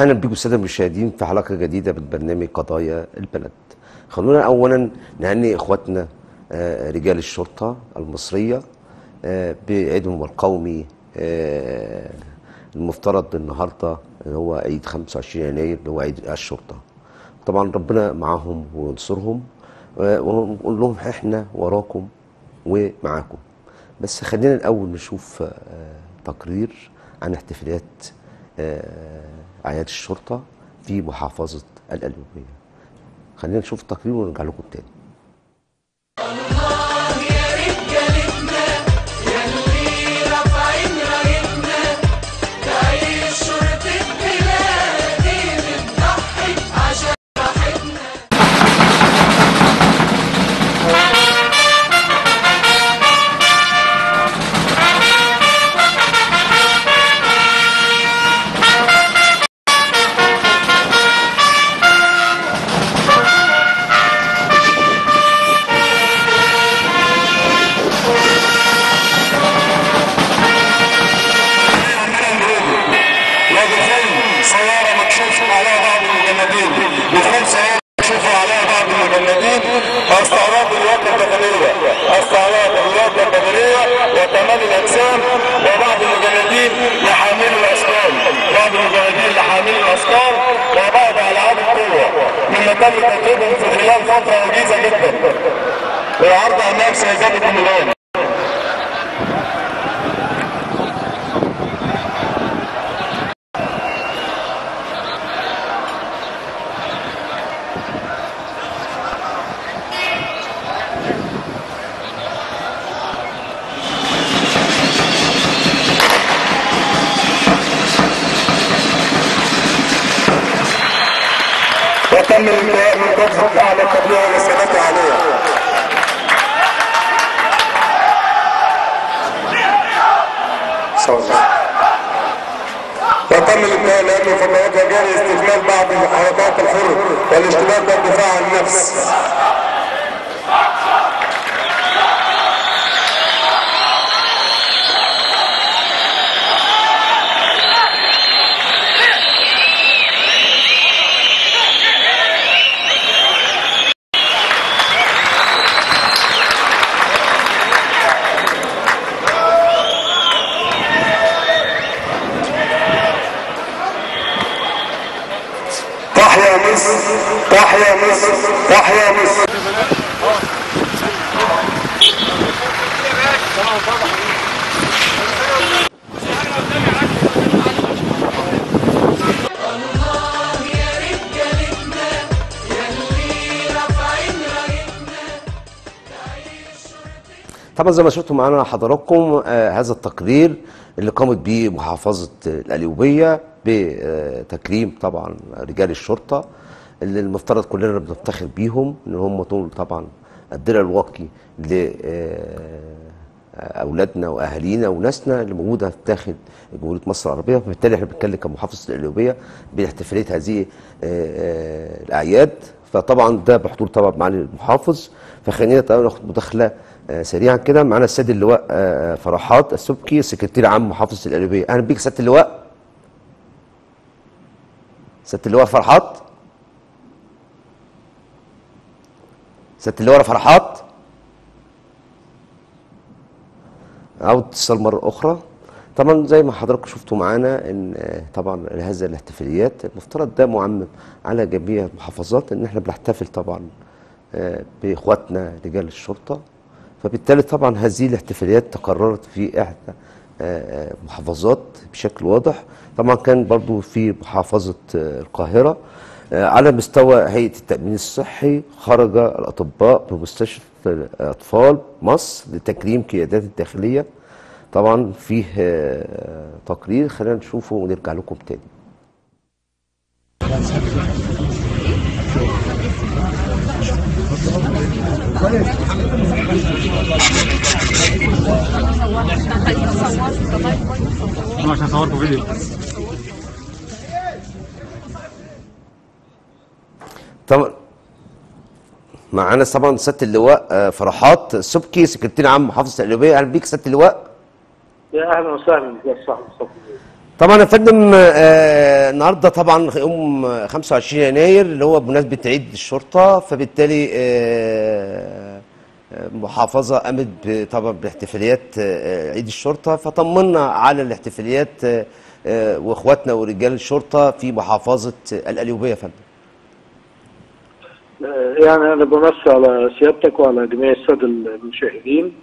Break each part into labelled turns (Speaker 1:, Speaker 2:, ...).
Speaker 1: اهلا بكم الساده المشاهدين في حلقه جديده من برنامج قضايا البلد. خلونا اولا نهني اخواتنا آه، رجال الشرطه المصريه آه، بعيدهم القومي آه، المفترض النهارده اللي هو عيد 25 يناير اللي هو عيد الشرطه. طبعا ربنا معاهم وينصرهم آه، ونقول لهم احنا وراكم ومعاكم. بس خلينا الاول نشوف آه، تقرير عن احتفالات آه، اعياد الشرطه في محافظه القليوبيه. خلينا نشوف التقرير ونرجع لكم تاني.
Speaker 2: ودخول سيارة مكشوف عليها بعض المجندين دخول سيارة مكشوف عليها بعض المجندين استعراض الرياضة البدنية استعراض الرياضة البدنية وكمال الأجسام وبعض المجندين لحامل الأثقال بعض المجندين لحامل الأثقال وبعض ألعاب القوة مما تم تدريبهم في خلال فترة وجيزة جدا والعرض أمام سيدات الميلان وتم الانتهاء من قبضة أعلى التبليغ والسادات عليها وتم الانتهاء لأنه في المواقع جاري استكمال بعض الحركات الحرة والاشتباك والدفاع عن النفس تحيا مصر تحيا مصر تحيا مصر
Speaker 1: طبعا زي ما شفتوا معانا حضراتكم آه هذا التقرير اللي قامت به محافظه القليوبيه بتكريم طبعا رجال الشرطه اللي المفترض كلنا بنفتخر بيهم ان هم دول طبعا الدرع الواقي لاولادنا واهالينا وناسنا اللي موجوده في داخل جمهوريه مصر العربيه فبالتالي احنا بنتكلم كمحافظه القليوبيه باحتفاليه هذه آه، آه، الاعياد فطبعا ده بحضور طبعا معالي المحافظ فخلينا طبعا ناخد مداخله آه، سريعا كده معانا السيد اللواء آه، فرحات السبكي سكرتير عام محافظه القليوبيه اهلا بيك سياده اللواء سياده اللواء فرحات سياده اللواء فرحات عاود اتصال مرة أخرى طبعا زي ما حضراتكم شفتوا معانا ان آه، طبعا هذا الاحتفاليات المفترض ده معمم على جميع المحافظات ان احنا بنحتفل طبعا آه، باخواتنا رجال الشرطه فبالتالي طبعا هذه الاحتفاليات تكررت في احدى آه، آه، محافظات بشكل واضح طبعا كان برضو في محافظه آه، القاهره آه، على مستوى هيئه التامين الصحي خرج الاطباء بمستشفى اطفال مصر لتكريم قيادات الداخليه طبعا فيه آه، تقرير خلينا نشوفه ونرجع لكم تاني
Speaker 3: انا عشان صوركم فيديو
Speaker 1: طبعا معانا طبعا سياده اللواء آه، فرحات سبكي سكرتير عام محافظه القليوبيه اهلا بيك سياده اللواء
Speaker 4: يا اهلا وسهلا يا صاحبي صاحبي
Speaker 1: طبعا يا فندم آه، النهارده طبعا يوم 25 يناير اللي هو بمناسبه عيد الشرطه فبالتالي آه، آه، محافظه قامت ب- طبعا باحتفاليات آه، عيد الشرطه فطمنا على الاحتفاليات آه، آه، واخواتنا ورجال الشرطه في محافظه القليوبيه يا فندم
Speaker 4: يعني أنا بمسي على سيادتك وعلى جميع السادة المشاهدين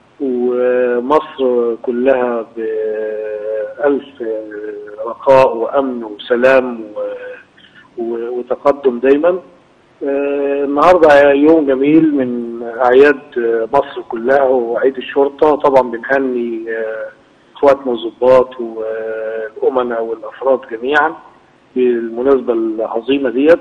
Speaker 4: ومصر كلها بألف رخاء وأمن وسلام و- و- وتقدم دايما آه، النهارده يوم جميل من أعياد مصر كلها وعيد الشرطة طبعا بنهني آه، إخواتنا الضباط والأمناء والأفراد جميعا بالمناسبة العظيمة ديت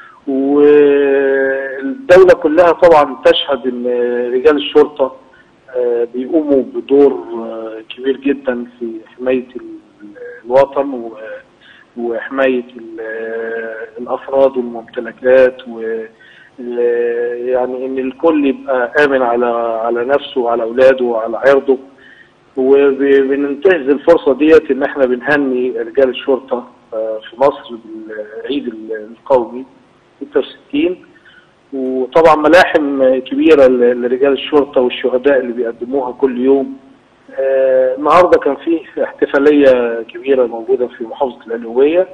Speaker 4: والدولة كلها طبعا تشهد ان رجال الشرطة آه، بيقوموا بدور آه، كبير جدا في حماية ال- الوطن و- وحماية ال- الأفراد والممتلكات و آه، يعني ان الكل يبقى آمن على على نفسه وعلى أولاده وعلى عرضه وبننتهز الفرصة ديت ان احنا بنهني رجال الشرطة آه، في مصر بالعيد القومي 66 وطبعا ملاحم كبيرة ل- لرجال الشرطة والشهداء اللي بيقدموها كل يوم آه، النهارده كان في احتفالية كبيرة موجودة في محافظة القليوبية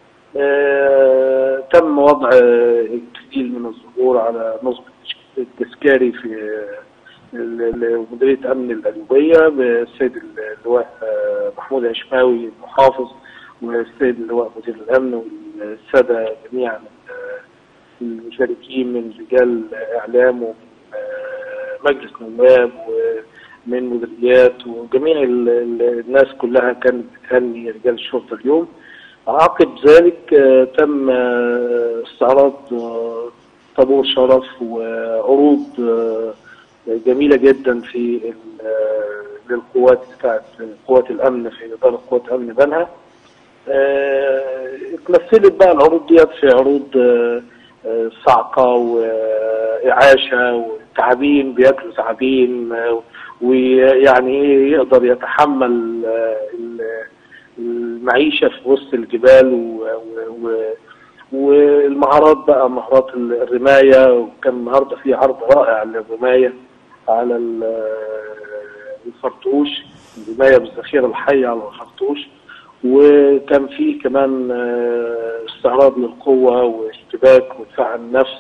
Speaker 4: آه، تم وضع آه، الكثير من الظهور على نصب التذكاري في آه، ال- ال- مديرية أمن القليوبية بالسيد اللواء آه، محمود عشماوي المحافظ والسيد اللواء مدير الأمن والسادة جميعا آه، المشاركين من رجال إعلام ومن آه، مجلس نواب ومن مديريات وجميع ال- ال- الناس كلها كانت بتهني رجال الشرطة اليوم عقب ذلك آه، تم آه، استعراض آه، طابور شرف وعروض آه، جميلة جدا في ال- آه، للقوات بتاعت قوات الأمن في إدارة قوات أمن بنها آه، اتمثلت بقى العروض ديت في عروض آه، آه، صعقة وإعاشة وتعابين بياكلوا تعابين آه، ويعني إيه يقدر يتحمل آه، ال- المعيشة في وسط الجبال و, و, و والمهارات بقى مهارات الرماية وكان النهارده في عرض رائع للرماية على ال- الخرطوش الرماية بالذخيرة الحية على الخرطوش وكان في كمان آه، استعراض للقوة واشتباك ودفاع عن النفس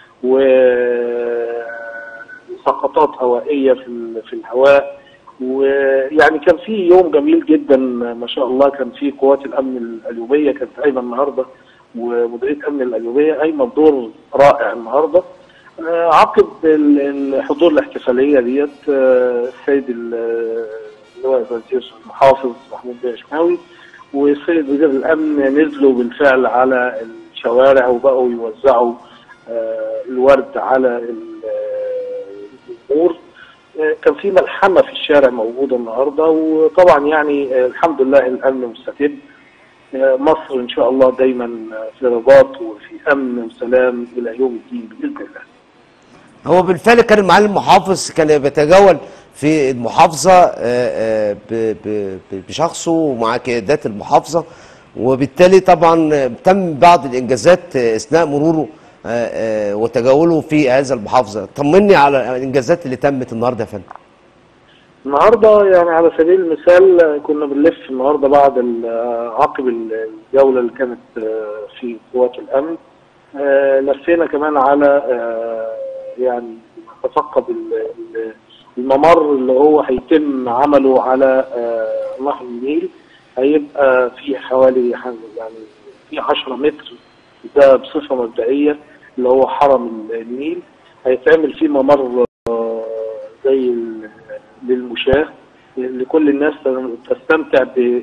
Speaker 4: وسقطات هوائية في ال- في الهواء ويعني كان في يوم جميل جدا ما شاء الله كان في قوات الامن القليوبيه كانت قايمه النهارده ومديريه امن القليوبيه قايمه بدور رائع النهارده آه، عقب ال- الحضور الاحتفاليه ديت آه، السيد ال- اللواء الوزير المحافظ محمود بيه شماوي والسيد وزير الامن نزلوا بالفعل على الشوارع وبقوا يوزعوا آه، الورد على ال- الجمهور آه، كان في ملحمه في الشارع موجوده النهارده وطبعا يعني آه، الحمد لله الامن مستتب آه، مصر ان شاء الله دايما آه، في رباط وفي امن وسلام الى يوم الدين باذن الله.
Speaker 1: هو بالفعل كان المعلم المحافظ كان بيتجول في المحافظة آه، آه، ب- ب- ب- بشخصه ومع قيادات المحافظة وبالتالي طبعا آه، تم بعض الإنجازات آه، أثناء مروره آه، آه، وتجوله في هذا المحافظة طمني على الإنجازات اللي تمت النهاردة يا فندم
Speaker 4: النهارده يعني على سبيل المثال آه، كنا بنلف النهارده بعد ال- آه، عقب الجوله اللي كانت آه، في قوات الامن آه، لفينا كمان على آه، يعني نتفقد ال- ال- الممر اللي هو هيتم عمله على آه، نهر النيل هيبقى في حوالي ح- يعني في 10 متر ده بصفه مبدئيه اللي هو حرم النيل هيتعمل فيه ممر آه، زي ال- للمشاة لكل الناس تستمتع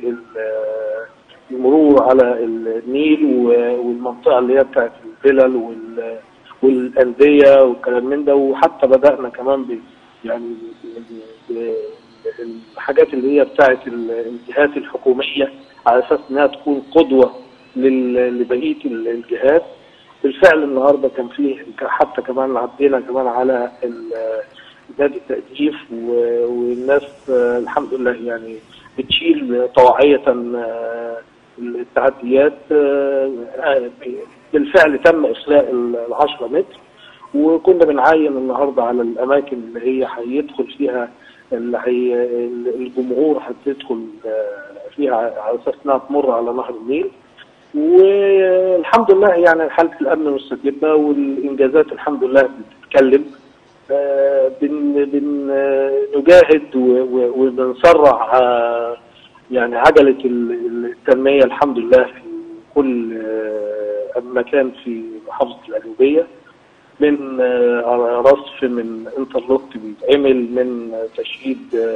Speaker 4: بالمرور على النيل و- والمنطقة اللي هي بتاعت الفلل وال- والأندية والكلام من ده وحتى بدأنا كمان ب يعني ب- الحاجات اللي هي بتاعت الجهات الحكومية على أساس إنها تكون قدوة لل- لبقية الجهات بالفعل النهارده كان فيه حتى كمان عدينا كمان على ال- نادي التأديف و- والناس آه، الحمد لله يعني بتشيل طوعيه آه، التعديات آه، آه، بالفعل تم اخلاء ال 10 متر وكنا بنعاين النهارده على الاماكن اللي هي هيدخل فيها اللي هي الجمهور هتدخل آه، فيها على اساس انها تمر على نهر النيل والحمد لله يعني حاله الامن مستتبه والانجازات الحمد لله بتتكلم آه، بن بن آه، نجاهد و- و- وبنسرع آه، يعني عجله ال- التنميه الحمد لله في كل آه، مكان في محافظه القليوبيه من آه، رصف من انترلوك بيتعمل من تشييد آه،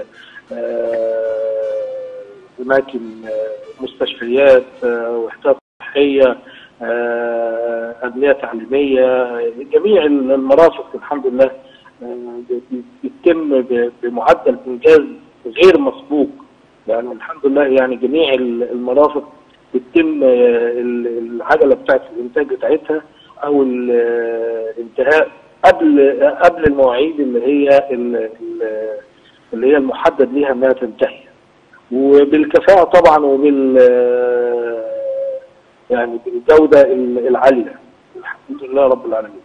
Speaker 4: آه، اماكن آه، مستشفيات آه، وحدات صحيه آه، ابنيه تعليميه جميع المرافق الحمد لله آه، بتتم ب- بمعدل انجاز غير مسبوق يعني الحمد لله يعني جميع المرافق بتتم آه، ال- العجله بتاعت الانتاج بتاعتها او الانتهاء قبل قبل المواعيد اللي هي ال- ال- اللي هي المحدد ليها انها تنتهي وبالكفاءه طبعا وبال يعني بالجوده العاليه الحمد لله رب العالمين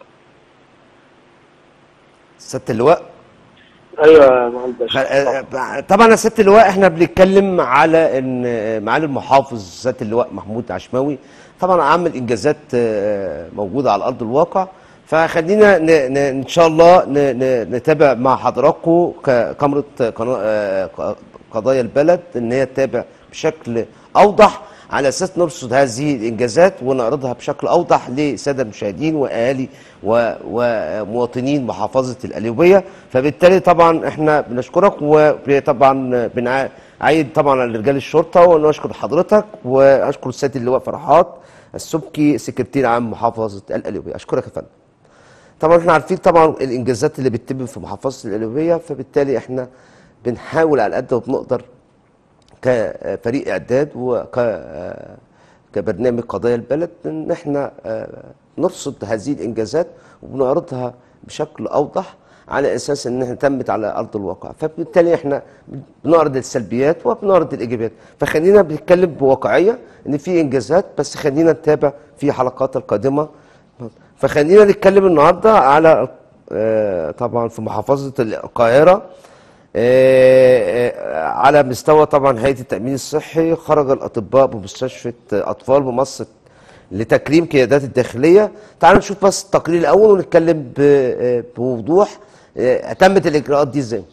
Speaker 1: سياده اللواء
Speaker 4: ايوه يا معالي
Speaker 1: خ-
Speaker 4: الباشا
Speaker 1: آه، طبعا يا سياده اللواء احنا بنتكلم على ان آه، معالي المحافظ سياده اللواء محمود عشماوي طبعا عمل انجازات آه، موجوده على ارض الواقع فخلينا ن ن ان شاء الله ن ن نتابع مع حضراتكم ككاميرا قناة- آه، ق- قضايا البلد ان هي تتابع بشكل اوضح على اساس نرصد هذه الانجازات ونعرضها بشكل اوضح للساده المشاهدين واهالي و- ومواطنين محافظه القليوبيه فبالتالي طبعا احنا بنشكرك وطبعا بنعيد طبعا على رجال الشرطه ونشكر حضرتك واشكر السيد اللواء فرحات السبكي سكرتير عام محافظه القليوبيه اشكرك يا فندم طبعا احنا عارفين طبعا الانجازات اللي بتتم في محافظه القليوبيه فبالتالي احنا بنحاول على قد ما بنقدر كفريق اعداد وك كبرنامج قضايا البلد ان احنا آه، نرصد هذه الانجازات وبنعرضها بشكل اوضح على اساس ان احنا تمت على ارض الواقع فبالتالي احنا بنعرض السلبيات وبنعرض الايجابيات فخلينا بنتكلم بواقعيه ان في انجازات بس خلينا نتابع في حلقات القادمه فخلينا نتكلم النهارده على آه، طبعا في محافظه القاهره آه، آه، على مستوى طبعا هيئه التامين الصحي خرج الاطباء بمستشفى اطفال بمصر لتكريم قيادات الداخليه تعالوا نشوف بس التقرير الاول ونتكلم ب- آه، بوضوح آه، تمت الاجراءات دي ازاي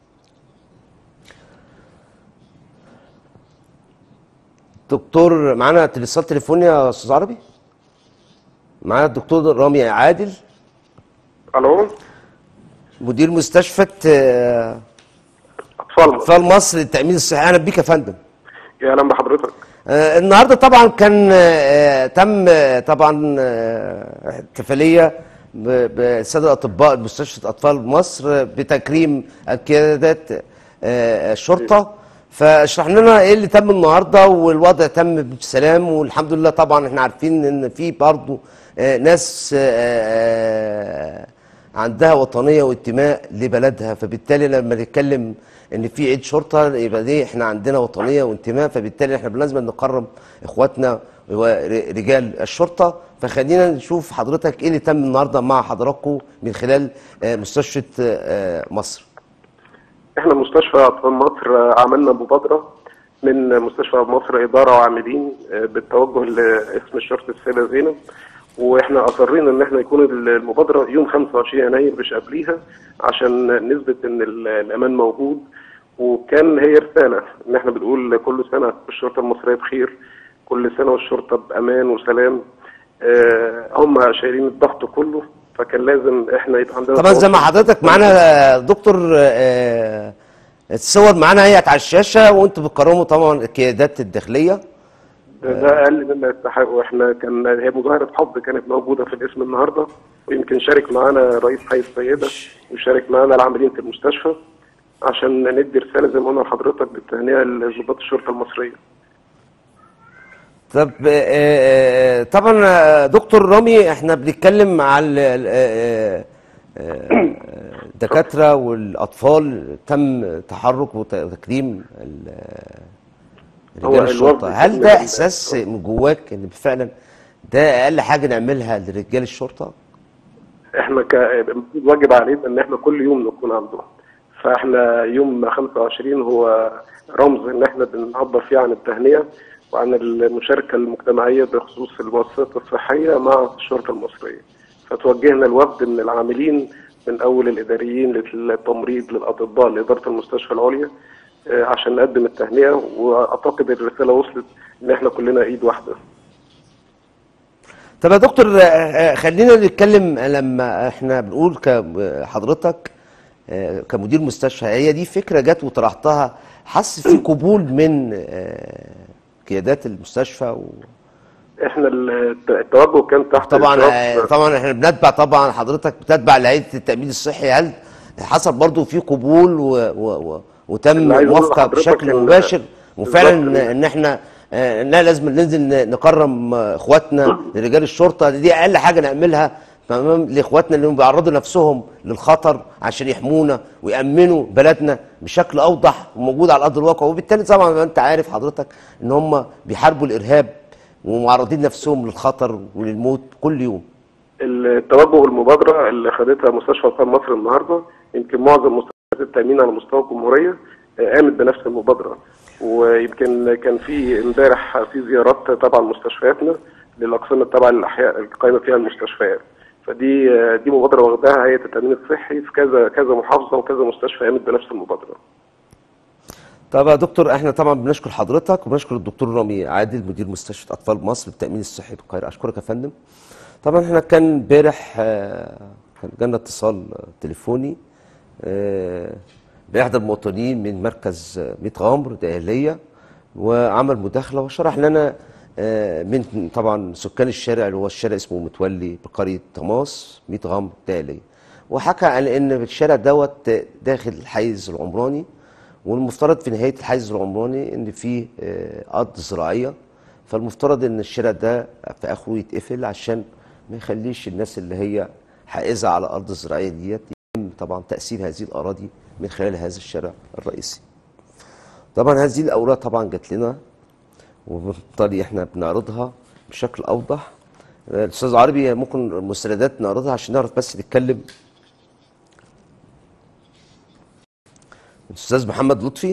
Speaker 1: دكتور معانا اتصال تليفوني يا استاذ عربي معانا الدكتور رامي عادل
Speaker 5: الو
Speaker 1: مدير مستشفى آه،
Speaker 5: اطفال
Speaker 1: اطفال مصر للتامين الصحي اهلا بيك يا فندم
Speaker 5: يا اهلا بحضرتك
Speaker 1: آه، النهارده طبعا كان آه، تم آه، طبعا آه، احتفاليه ب- بالساده الاطباء مستشفى اطفال مصر بتكريم القيادات آه، الشرطه فاشرح لنا ايه اللي تم النهارده والوضع تم بسلام والحمد لله طبعا احنا عارفين ان في برضه آه، ناس آه، آه، عندها وطنيه وانتماء لبلدها فبالتالي لما نتكلم ان في عيد شرطه يبقى دي احنا عندنا وطنيه وانتماء فبالتالي احنا لازم نكرم اخواتنا ورجال الشرطه فخلينا نشوف حضرتك ايه اللي تم النهارده مع حضراتكم من خلال آه، مستشفى آه، مصر
Speaker 5: احنا مستشفى اطفال مصر آه، عملنا مبادره من مستشفى مصر اداره وعاملين آه، بالتوجه لاسم الشرطه السيده زينب واحنا اصرينا ان احنا يكون المبادره يوم 25 يناير مش قبليها عشان نثبت ان ال- الامان موجود وكان هي رساله ان احنا بنقول كل سنه الشرطه المصريه بخير كل سنه والشرطه بامان وسلام آه، هم شايلين الضغط كله فكان لازم احنا يبقى عندنا
Speaker 1: طبعا زي ما
Speaker 5: تواصل.
Speaker 1: حضرتك معانا آه، دكتور آه، الصور معانا هي على الشاشه وانتم بتكرموا طبعا القيادات الداخليه
Speaker 5: ده, ده اقل مما يستحق واحنا كان هي مظاهره حب كانت موجوده في الاسم النهارده ويمكن شارك معانا رئيس حي السيده وشارك معانا العاملين في المستشفى عشان ندي رساله زي ما قلنا لحضرتك بالتهنئه لضباط الشرطه المصريه.
Speaker 1: طب آه، آه، طبعا آه، دكتور رامي احنا بنتكلم على ال- آه، آه، آه، الدكاتره والاطفال تم تحرك وتكريم ال-
Speaker 5: هو
Speaker 1: رجال
Speaker 5: الوفد
Speaker 1: الشرطه هل
Speaker 5: كان
Speaker 1: ده
Speaker 5: من-
Speaker 1: احساس من جواك ان فعلا ده اقل حاجه نعملها لرجال الشرطه
Speaker 5: احنا ك المفروض واجب علينا ان احنا كل يوم نكون عندهم فاحنا يوم 25 هو رمز ان احنا بنعبر فيه عن التهنئه وعن المشاركه المجتمعيه بخصوص المؤسسات الصحيه مع الشرطه المصريه فتوجهنا الوفد من العاملين من اول الاداريين للتمريض للاطباء لاداره المستشفى العليا آه، عشان نقدم التهنئه واعتقد الرساله وصلت ان احنا كلنا ايد واحده
Speaker 1: طب يا دكتور آه، آه، خلينا نتكلم لما احنا بنقول كحضرتك آه، كمدير مستشفى هي دي فكره جت وطرحتها حس في قبول من آه، قيادات المستشفى و...
Speaker 5: احنا الت- التوجه كان تحت
Speaker 1: طبعا
Speaker 5: إشراف-
Speaker 1: آه، طبعا احنا بنتبع طبعا حضرتك بتتبع لهيئه التامين الصحي هل حصل برضو في قبول و... و... و... وتم
Speaker 5: اللي عايز أقول
Speaker 1: موافقه
Speaker 5: لحضرتك
Speaker 1: بشكل
Speaker 5: إن-
Speaker 1: مباشر وفعلا
Speaker 5: بالظبط.
Speaker 1: ان إن احنا آه، لا لازم ننزل ن- نكرم آه، اخواتنا رجال الشرطه دي اقل حاجه نعملها تمام لاخواتنا اللي بيعرضوا نفسهم للخطر عشان يحمونا ويامنوا بلدنا بشكل اوضح وموجود على ارض الواقع وبالتالي طبعا ما انت عارف حضرتك ان هم بيحاربوا الارهاب ومعرضين نفسهم للخطر وللموت كل يوم
Speaker 5: التوجه والمبادره اللي خدتها مستشفى اطفال مصر النهارده يمكن معظم مستشفيات التامين على مستوى الجمهوريه آه، قامت بنفس المبادره ويمكن كان في امبارح في زيارات طبعا مستشفياتنا للاقسام التابعه للاحياء القائمه فيها المستشفيات فدي آه، دي مبادره واخداها هيئه التامين الصحي في كذا كذا محافظه وكذا مستشفى قامت بنفس المبادره
Speaker 1: طب يا دكتور احنا طبعا بنشكر حضرتك وبنشكر الدكتور رامي عادل مدير مستشفى اطفال مصر للتامين الصحي بالقاهره اشكرك يا فندم طبعا احنا كان امبارح آه، كان جالنا اتصال آه، تليفوني آه، باحدى المواطنين من مركز آه، ميت غمر دقهليه وعمل مداخله وشرح لنا آه، من طبعا سكان الشارع اللي هو الشارع اسمه متولي بقريه طماس ميت غمر دقهليه وحكى عن ان الشارع دوت داخل الحيز العمراني والمفترض في نهايه الحيز العمراني ان في آه، ارض زراعيه فالمفترض ان الشارع ده في اخره يتقفل عشان ما يخليش الناس اللي هي حائزه على الارض الزراعيه ديت يتم طبعا تاثير هذه الاراضي من خلال هذا الشارع الرئيسي. طبعا هذه الاوراق طبعا جات لنا وبالتالي احنا بنعرضها بشكل اوضح آه، الاستاذ عربي ممكن المستندات نعرضها عشان نعرف بس نتكلم الاستاذ محمد لطفي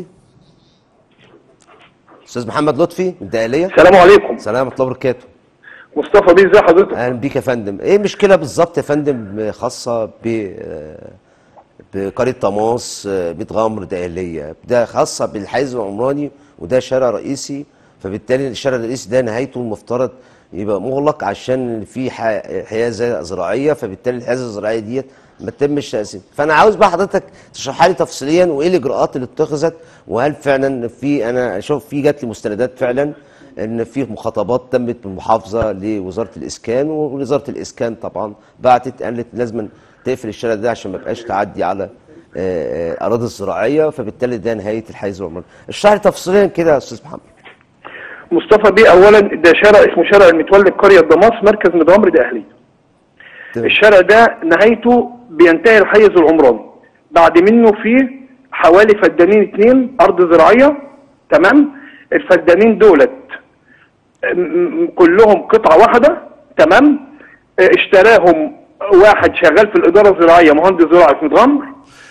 Speaker 1: استاذ محمد لطفي من الدقهليه
Speaker 6: السلام عليكم
Speaker 1: سلام ورحمه الله وبركاته
Speaker 6: مصطفى بيه ازي حضرتك
Speaker 1: اهلا بيك يا فندم ايه المشكله بالظبط يا فندم خاصه ب آه، بقريه طماس آه، بيت غمر دقهليه ده خاصه بالحيز العمراني وده شارع رئيسي فبالتالي الشارع الرئيسي ده نهايته المفترض يبقى مغلق عشان في ح- حيازه زراعيه فبالتالي الحيازه الزراعيه ديت ما تتمش تقسيم فانا عاوز بقى حضرتك تشرحها لي تفصيليا وايه الاجراءات اللي اتخذت وهل فعلا في انا شوف في جات لي مستندات فعلا ان في مخاطبات تمت من المحافظه لوزاره الاسكان ووزاره الاسكان طبعا بعتت قالت لازم تقفل الشارع ده عشان ما يبقاش تعدي على آه، آه، اراضي الزراعيه فبالتالي ده نهايه الحيز العمراني اشرح لي تفصيليا كده يا استاذ محمد
Speaker 6: مصطفى بيه اولا ده شارع اسمه شارع المتولي قريه دماس مركز مدامر دقهليه
Speaker 1: تمام.
Speaker 6: الشارع ده نهايته بينتهي الحيز العمراني بعد منه فيه حوالي فدانين اتنين ارض زراعيه تمام الفدانين دولت م- م- كلهم قطعه واحده تمام اه، اشتراهم واحد شغال في الاداره الزراعيه مهندس زراعه في متغمر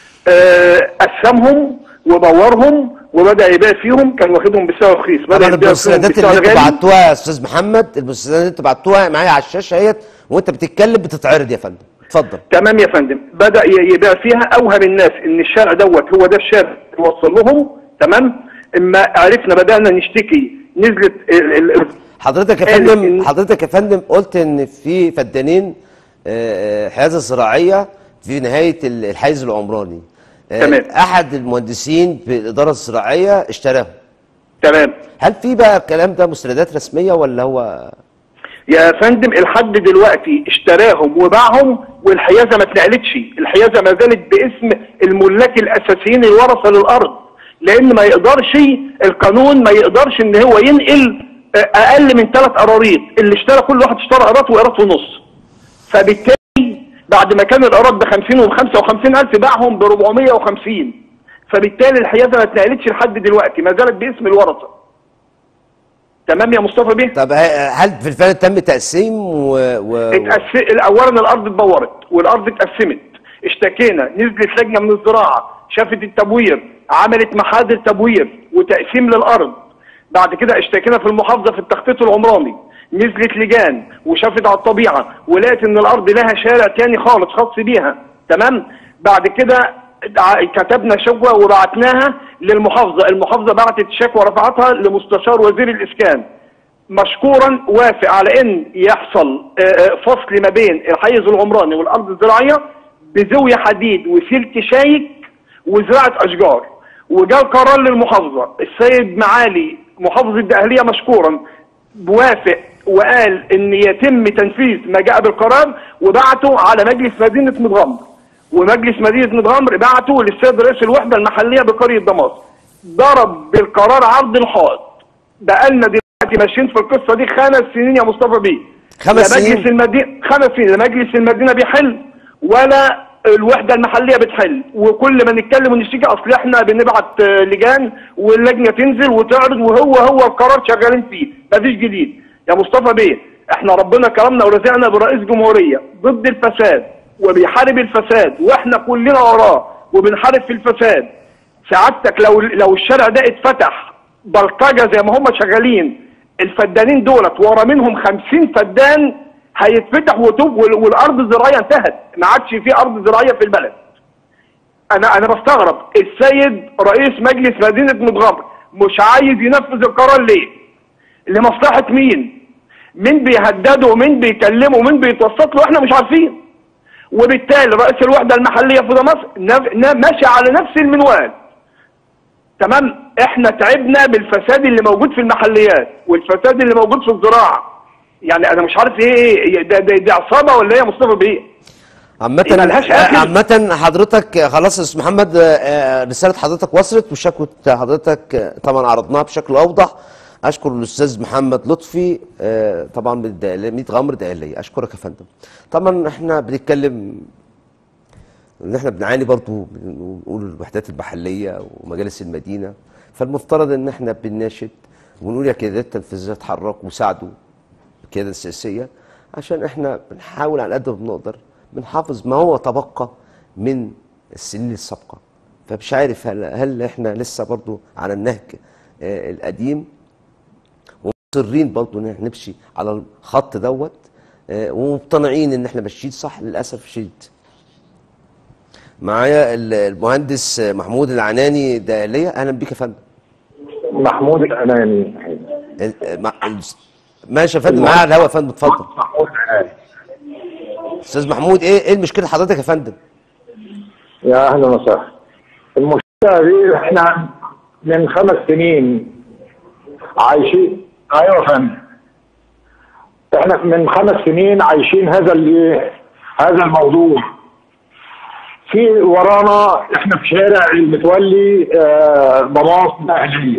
Speaker 6: اه، قسمهم وبورهم وبدا يبيع فيهم كان واخدهم بسعر رخيص بدا
Speaker 1: طبعا
Speaker 6: يبيع فيهم
Speaker 1: المستندات اللي
Speaker 6: بسعر
Speaker 1: انتوا
Speaker 6: غالي
Speaker 1: بعتوها يا استاذ محمد المستندات اللي انتوا بعتوها معايا على الشاشه اهيت وانت بتتكلم بتتعرض يا فندم اتفضل
Speaker 6: تمام يا فندم بدا ي- يبيع فيها اوهم الناس ان الشارع دوت هو ده الشارع اللي وصل لهم تمام اما عرفنا بدانا نشتكي نزلت ال- ال-
Speaker 1: حضرتك يا
Speaker 6: قال
Speaker 1: فندم
Speaker 6: إن-
Speaker 1: حضرتك يا فندم قلت ان في فدانين آه، آه، حيازه زراعيه في نهايه ال- الحيز العمراني آه،
Speaker 6: تمام.
Speaker 1: احد المهندسين بالاداره الزراعيه اشتراهم
Speaker 6: تمام
Speaker 1: هل في بقى الكلام ده مستندات رسميه ولا هو
Speaker 6: يا فندم الحد دلوقتي اشتراهم وباعهم والحيازه ما اتنقلتش الحيازه ما زالت باسم الملاك الاساسيين الورثه للارض لان ما يقدرش القانون ما يقدرش ان هو ينقل آه، اقل من ثلاث قراريط اللي اشترى كل واحد اشترى قراط وقراط ونص فبالتالي بعد ما كان الايراد ب 50 و 55 الف باعهم ب 450 فبالتالي الحيازه ما اتنقلتش لحد دلوقتي ما زالت باسم الورثه تمام يا مصطفى بيه
Speaker 1: طب ه- هل في الفعل تم تقسيم و, و...
Speaker 6: اتقس... اولا الارض اتبورت والارض اتقسمت اشتكينا نزلت لجنه من الزراعه شافت التبوير عملت محاذر تبوير وتقسيم للارض بعد كده اشتكينا في المحافظه في التخطيط العمراني نزلت لجان وشافت على الطبيعه ولقت ان الارض لها شارع تاني خالص خاص بيها تمام بعد كده ع- كتبنا شكوى وبعتناها للمحافظه المحافظه بعتت شكوى رفعتها لمستشار وزير الاسكان مشكورا وافق على ان يحصل آه، آه، فصل ما بين الحيز العمراني والارض الزراعيه بزاويه حديد وسلك شايك وزراعه اشجار وجاء قرار للمحافظه السيد معالي محافظ الدقهليه مشكورا بوافق وقال ان يتم تنفيذ ما جاء بالقرار وبعته على مجلس مدينه متغمر ومجلس مدينه متغمر بعته للسيد رئيس الوحده المحليه بقريه دمشق ضرب بالقرار عرض الحائط بقالنا دلوقتي ماشيين في القصه دي خمس سنين يا مصطفى بيه
Speaker 1: خمس
Speaker 6: لا
Speaker 1: سنين؟
Speaker 6: مجلس المدينه خمس سنين لا مجلس المدينه بيحل ولا الوحده المحليه بتحل وكل ما نتكلم ونشتكي اصل احنا بنبعت آه، لجان واللجنه تنزل وتعرض وهو هو القرار شغالين فيه مفيش جديد يا مصطفى بيه احنا ربنا كرمنا ورزقنا برئيس جمهوريه ضد الفساد وبيحارب الفساد واحنا كلنا وراه وبنحارب في الفساد سعادتك لو لو الشارع ده اتفتح بلطجه زي ما هم شغالين الفدانين دولت ورا منهم 50 فدان هيتفتح وتوب وال- والارض الزراعيه انتهت ما عادش في ارض زراعيه في البلد انا انا بستغرب السيد رئيس مجلس مدينه متغمر مش عايز ينفذ القرار ليه لمصلحه مين مين بيهدده ومين بيكلمه ومين بيتوسط له احنا مش عارفين وبالتالي رئيس الوحده المحليه في دمشق نف- ن- ماشي على نفس المنوال تمام احنا تعبنا بالفساد اللي موجود في المحليات والفساد اللي موجود في الزراعه يعني انا مش عارف ايه ايه ده ده, ده عصابه ولا ايه يا مصطفى بيه
Speaker 1: عامة
Speaker 6: ملهاش آخر.
Speaker 1: عامة حضرتك خلاص يا استاذ محمد آه، رسالة حضرتك وصلت وشكوى حضرتك آه، طبعا عرضناها بشكل أوضح أشكر الأستاذ محمد لطفي آه، طبعا من الدقهلية 100 غمر دقهلية أشكرك يا فندم طبعا احنا بنتكلم ان احنا بنعاني برضو بنقول الوحدات المحليه ومجالس المدينه فالمفترض ان احنا بنناشد ونقول يا قيادات التنفيذيه اتحركوا وساعدوا القياده السياسيه عشان احنا بنحاول على قد ما بنقدر بنحافظ ما هو تبقى من السنين السابقه فمش عارف هل, هل احنا لسه برضو على النهج آه، القديم ومصرين برضو ان احنا نمشي على الخط دوت آه، ومقتنعين ان احنا ماشيين صح للاسف الشديد معايا ال- المهندس محمود العناني دقهلية اهلا بيك يا فندم
Speaker 7: محمود الأناني
Speaker 1: ال- مع- ال- ماشي يا فندم معايا على الهوا يا فندم اتفضل
Speaker 7: محمود الأناني
Speaker 1: استاذ محمود ايه ايه المشكله حضرتك يا فندم
Speaker 7: يا أهلا وسهلا المشكلة دي إحنا من خمس سنين عايشين أيوة يا فندم إحنا من خمس سنين عايشين هذا الإيه هذا الموضوع في ورانا إحنا في شارع المتولي آه، ضماس أهلية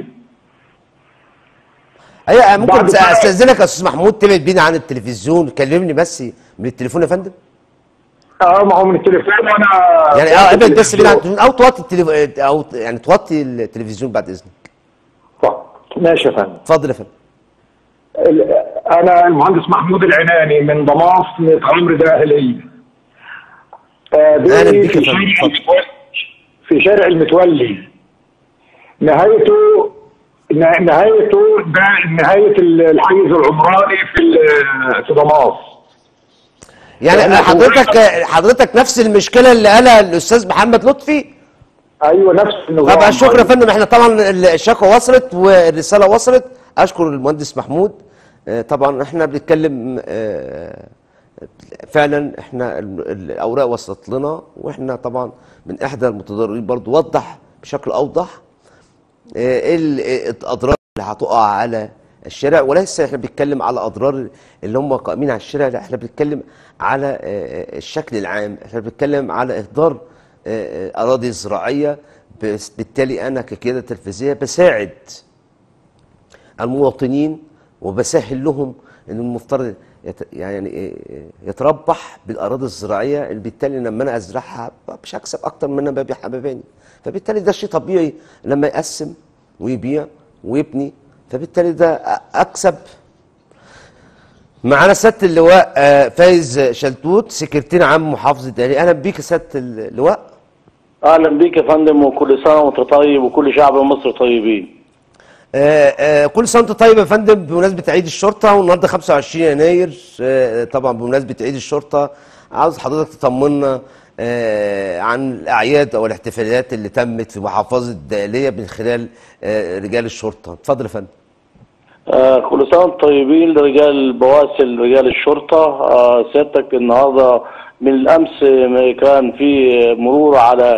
Speaker 1: ايوه ممكن
Speaker 7: بعد بقى-
Speaker 1: استاذنك يا استاذ محمود تبعد بينا عن التلفزيون كلمني بس من التليفون يا فندم
Speaker 7: اه ما هو من التليفون وانا
Speaker 1: يعني اه ابعد بس بينا عن التلفزيون او توطي التليف... او يعني توطي التلفزيون بعد اذنك
Speaker 7: طيب، ماشي يا فندم
Speaker 1: اتفضل يا فندم
Speaker 7: ال- انا المهندس محمود العناني من ضماس من عمرو داهلية آه، دي
Speaker 1: أهلا بك يا
Speaker 7: في
Speaker 1: فندم،
Speaker 7: شارع
Speaker 1: اتفضل.
Speaker 7: المتولي في شارع المتولي نهايته نه- نهايته ده نهاية ال- الحيز العمراني في ال- في ضماس
Speaker 1: يعني
Speaker 7: يعني
Speaker 1: حضرتك حضرتك نفس المشكله اللي قالها الاستاذ محمد لطفي
Speaker 7: ايوه نفس النظام
Speaker 1: طبعا شكرا يا فندم احنا طبعا الشكوى وصلت والرساله وصلت اشكر المهندس محمود آه، طبعا احنا بنتكلم آه، فعلا احنا ال- الاوراق وصلت لنا واحنا طبعا من احدى المتضررين برضو وضح بشكل اوضح آه، ايه ال- إيه الاضرار اللي هتقع على الشارع وليس احنا بنتكلم على اضرار اللي هم قائمين على الشارع لا احنا بنتكلم على آه، آه، الشكل العام احنا بنتكلم على اهدار آه، آه، اراضي زراعيه بس- بالتالي انا كقياده تنفيذيه بساعد المواطنين وبسهل لهم ان المفترض يت- يعني إيه يتربح بالاراضي الزراعيه اللي بالتالي لما انا ازرعها مش هكسب اكتر من انا ببيع حباباني فبالتالي ده شيء طبيعي لما يقسم ويبيع ويبني فبالتالي ده أ- اكسب معانا سياده اللواء آه، فايز شلتوت سكرتير عام محافظه الدقهليه اهلا بيك يا سياده اللواء
Speaker 8: اهلا بيك يا فندم وكل سنه وانت طيب وكل شعب مصر طيبين
Speaker 1: آه، آه، كل سنه وانت طيب يا فندم بمناسبه عيد الشرطه والنهارده 25 يناير آه، طبعا بمناسبه عيد الشرطه عاوز حضرتك تطمنا آه، عن الاعياد او الاحتفاليات اللي تمت في محافظه الدقهليه من خلال آه، رجال الشرطه اتفضل يا فندم
Speaker 8: آه كل سنه وانتم طيبين لرجال البواسل رجال الشرطه آه سيادتك النهارده من الامس ما كان في مرور على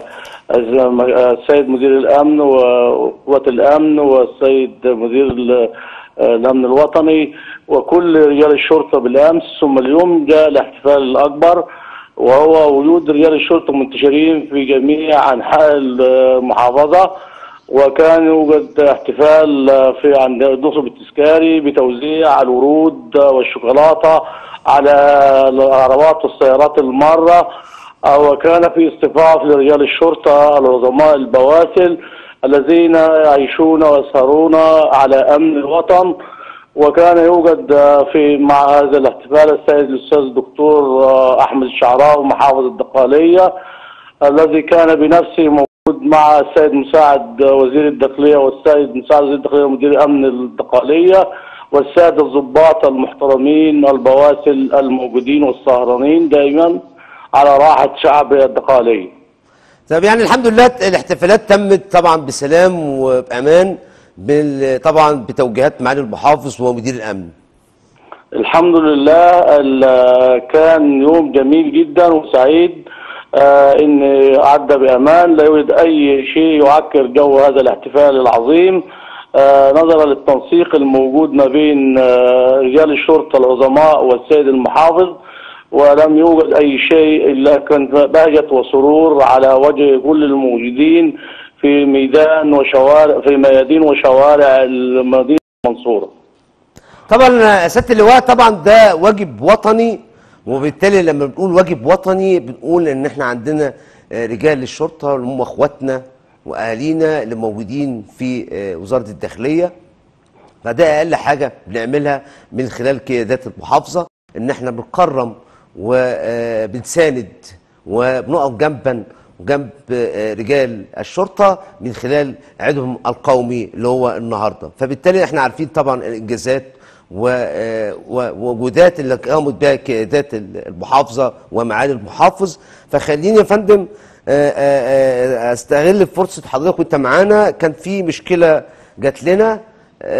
Speaker 8: السيد مدير الامن وقوات الامن والسيد مدير ال- الامن الوطني وكل رجال الشرطه بالامس ثم اليوم جاء الاحتفال الاكبر وهو وجود رجال الشرطه منتشرين في جميع انحاء المحافظه وكان يوجد احتفال في عند نصب التذكاري بتوزيع الورود والشوكولاته على العربات والسيارات الماره وكان في اصطفاف لرجال الشرطه العظماء البواسل الذين يعيشون ويسهرون على امن الوطن وكان يوجد في مع هذا الاحتفال السيد الاستاذ الدكتور احمد الشعراوي محافظ الدقهليه الذي كان بنفسه موجود مع السيد مساعد وزير الداخليه والسيد مساعد وزير الداخليه ومدير امن الدقهليه والساده الضباط المحترمين البواسل الموجودين والسهرانين دائما على راحه شعب الدقهليه.
Speaker 1: طب يعني الحمد لله الاحتفالات تمت طبعا بسلام وبامان بال- طبعا بتوجيهات معالي المحافظ ومدير الامن
Speaker 8: الحمد لله ال- كان يوم جميل جدا وسعيد آه، ان عدى بامان لا يوجد اي شيء يعكر جو هذا الاحتفال العظيم آه، نظرا للتنسيق الموجود ما بين آه، رجال الشرطه العظماء والسيد المحافظ ولم يوجد اي شيء الا كان بهجه وسرور على وجه كل الموجودين في ميدان وشوارع في ميادين وشوارع المدينه المنصوره
Speaker 1: طبعا يا سياده اللواء طبعا ده واجب وطني وبالتالي لما بنقول واجب وطني بنقول ان احنا عندنا آه، رجال الشرطه اللي هم اخواتنا واهالينا اللي موجودين في آه، وزاره الداخليه فده اقل حاجه بنعملها من خلال قيادات المحافظه ان احنا بنكرم وبنساند وبنقف جنبا وجنب آه، رجال الشرطه من خلال عيدهم القومي اللي هو النهارده فبالتالي احنا عارفين طبعا الانجازات و- آه، و- ووجودات اللي قامت بها قيادات المحافظه ومعالي المحافظ فخليني يا فندم آه، آه، آه، استغل فرصه حضرتك وانت معانا كان في مشكله جات لنا آه،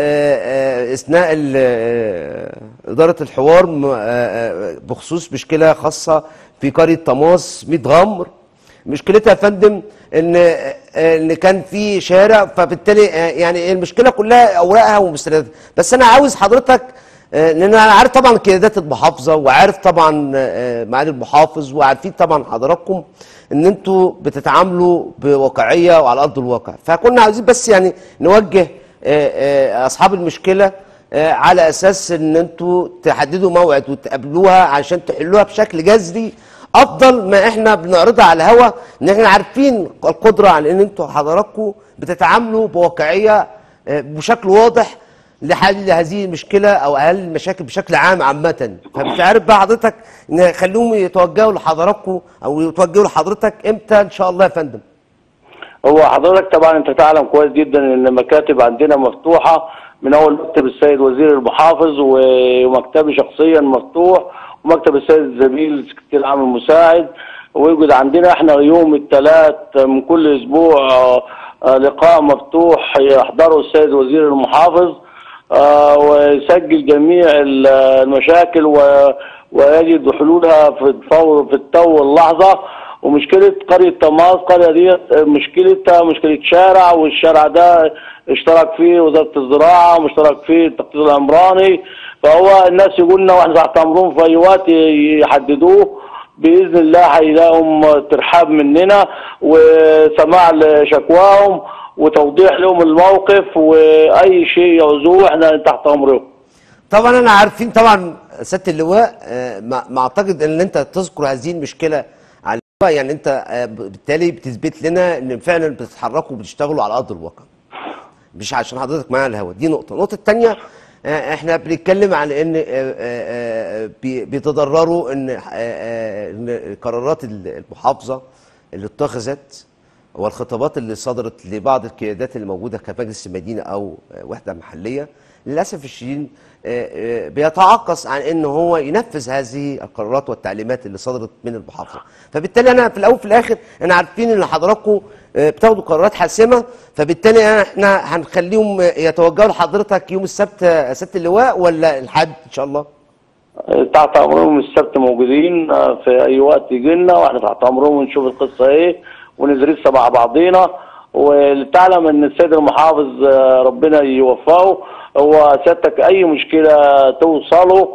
Speaker 1: آه، اثناء ال- آه، اداره الحوار م- آه، آه، بخصوص مشكله خاصه في قريه طماس 100 غمر مشكلتها يا فندم ان آه، ان كان في شارع فبالتالي آه، يعني المشكله كلها اوراقها ومستنداتها بس انا عاوز حضرتك آه، لان انا عارف طبعا قيادات المحافظه وعارف طبعا آه، معالي المحافظ وعارفين طبعا حضراتكم ان انتوا بتتعاملوا بواقعيه وعلى ارض الواقع فكنا عاوزين بس يعني نوجه آه، آه، اصحاب المشكله آه، على اساس ان انتوا تحددوا موعد وتقابلوها عشان تحلوها بشكل جذري افضل ما احنا بنعرضها على الهوا ان احنا عارفين القدره على ان انتوا حضراتكم بتتعاملوا بواقعيه آه، بشكل واضح لحل هذه المشكله او حل المشاكل بشكل عام عامه فمش عارف بقى حضرتك ان خليهم يتوجهوا لحضراتكم او يتوجهوا لحضرتك امتى ان شاء الله يا فندم
Speaker 8: هو حضرتك طبعا انت تعلم كويس جدا ان المكاتب عندنا مفتوحه من اول مكتب السيد وزير المحافظ ومكتبي شخصيا مفتوح ومكتب السيد الزميل السكرتير العام المساعد ويوجد عندنا احنا يوم الثلاث من كل اسبوع آه، آه، لقاء مفتوح يحضره السيد وزير المحافظ آه، ويسجل جميع ال- المشاكل و- ويجد حلولها في الفور في التو واللحظه ومشكله قريه طماس القريه دي مشكلتها مشكله شارع والشارع ده اشترك فيه وزاره الزراعه ومشترك فيه التخطيط العمراني فهو الناس يقولنا واحنا تحت امرهم في اي وقت يحددوه باذن الله هيلاقوا ترحاب مننا وسماع لشكواهم وتوضيح لهم الموقف واي شيء يعوزوه احنا تحت امرهم
Speaker 1: طبعا انا عارفين طبعا سياده اللواء آه، ما ما اعتقد ان انت تذكر هذه المشكله على الهواء يعني انت آه، ب- بالتالي بتثبت لنا ان فعلا بتتحركوا وبتشتغلوا على ارض الواقع مش عشان حضرتك معايا على الهوا دي نقطه النقطه الثانيه احنا بنتكلم عن ان آه، آه، آه، بي- بيتضرروا ان آه، آه، ان قرارات المحافظه اللي اتخذت والخطابات اللي صدرت لبعض القيادات اللي موجوده كمجلس المدينه او آه، وحده محليه للاسف الشديد آه، آه، بيتعاقص عن ان هو ينفذ هذه القرارات والتعليمات اللي صدرت من المحافظه فبالتالي انا في الاول وفي الاخر انا عارفين ان حضراتكم آه، بتاخدوا قرارات حاسمه فبالتالي احنا هنخليهم آه، يتوجهوا لحضرتك يوم السبت آه، سياده اللواء ولا الحد ان شاء الله
Speaker 8: تحت امرهم السبت موجودين آه، في اي وقت يجي لنا واحنا تحت امرهم ونشوف القصه ايه وندرسها مع بعضينا ولتعلم ان السيد المحافظ آه، ربنا يوفقه هو سيادتك اي مشكله توصله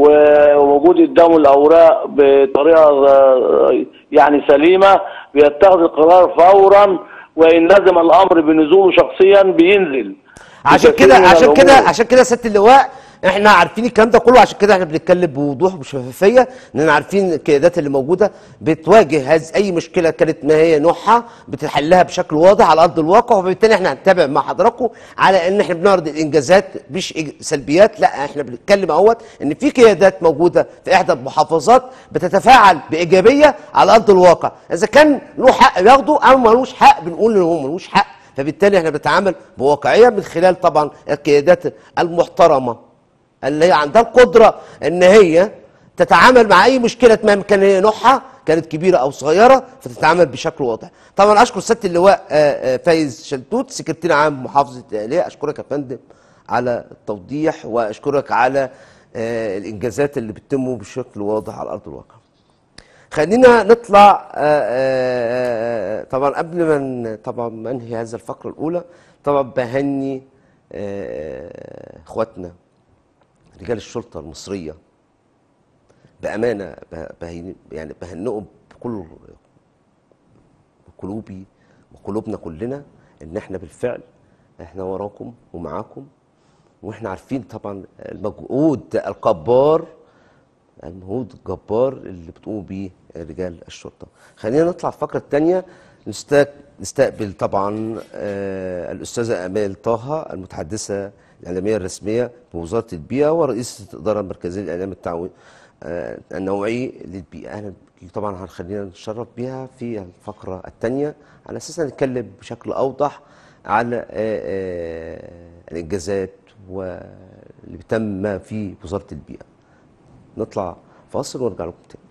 Speaker 8: ووجود قدامه الاوراق بطريقه آه، يعني سليمه بيتخذ القرار فورا وان لزم الامر بنزوله شخصيا بينزل
Speaker 1: عشان كده
Speaker 8: بتسليم
Speaker 1: عشان كده
Speaker 8: الأمور.
Speaker 1: عشان كده سياده اللواء احنا عارفين الكلام ده كله عشان كده احنا بنتكلم بوضوح وبشفافيه اننا عارفين القيادات اللي موجوده بتواجه هذه اي مشكله كانت ما هي نوعها بتحلها بشكل واضح على ارض الواقع وبالتالي احنا هنتابع مع حضراتكم على ان احنا بنعرض الانجازات مش إج- سلبيات لا احنا بنتكلم اهوت ان في قيادات موجوده في احدى المحافظات بتتفاعل بايجابيه على ارض الواقع اذا كان له حق ياخده او ملوش حق بنقول ان هو ملوش حق فبالتالي احنا بنتعامل بواقعيه من خلال طبعا القيادات المحترمه اللي هي عندها القدره ان هي تتعامل مع اي مشكله ما كان هي نوعها كانت كبيره او صغيره فتتعامل بشكل واضح. طبعا اشكر سياده اللواء آه، آه، فايز شلتوت سكرتير عام محافظه الدقهليه اشكرك يا فندم على التوضيح واشكرك على آه، الانجازات اللي بتتم بشكل واضح على ارض الواقع. خلينا نطلع آه، آه، آه، طبعا قبل ما ن- طبعا ما انهي هذا الفقره الاولى طبعا بهني آه، اخواتنا رجال الشرطه المصريه بامانه ب- بهين- يعني بهنئهم بكل قلوبي وقلوبنا كلنا ان احنا بالفعل احنا وراكم ومعاكم واحنا عارفين طبعا المجهود الجبار المجهود الجبار اللي بتقوم بيه رجال الشرطه. خلينا نطلع الفقره الثانيه نستقبل طبعا آه، الاستاذه امال طه المتحدثه الاعلاميه الرسميه بوزاره البيئه ورئيسه الاداره المركزيه للاعلام التعاون آه، النوعي للبيئه. اهلا بيكي. طبعا هنخلينا نتشرف بيها في الفقره الثانيه على اساس نتكلم بشكل اوضح على آه، آه، الانجازات واللي بيتم في وزاره البيئه. نطلع فاصل ونرجع لكم تاني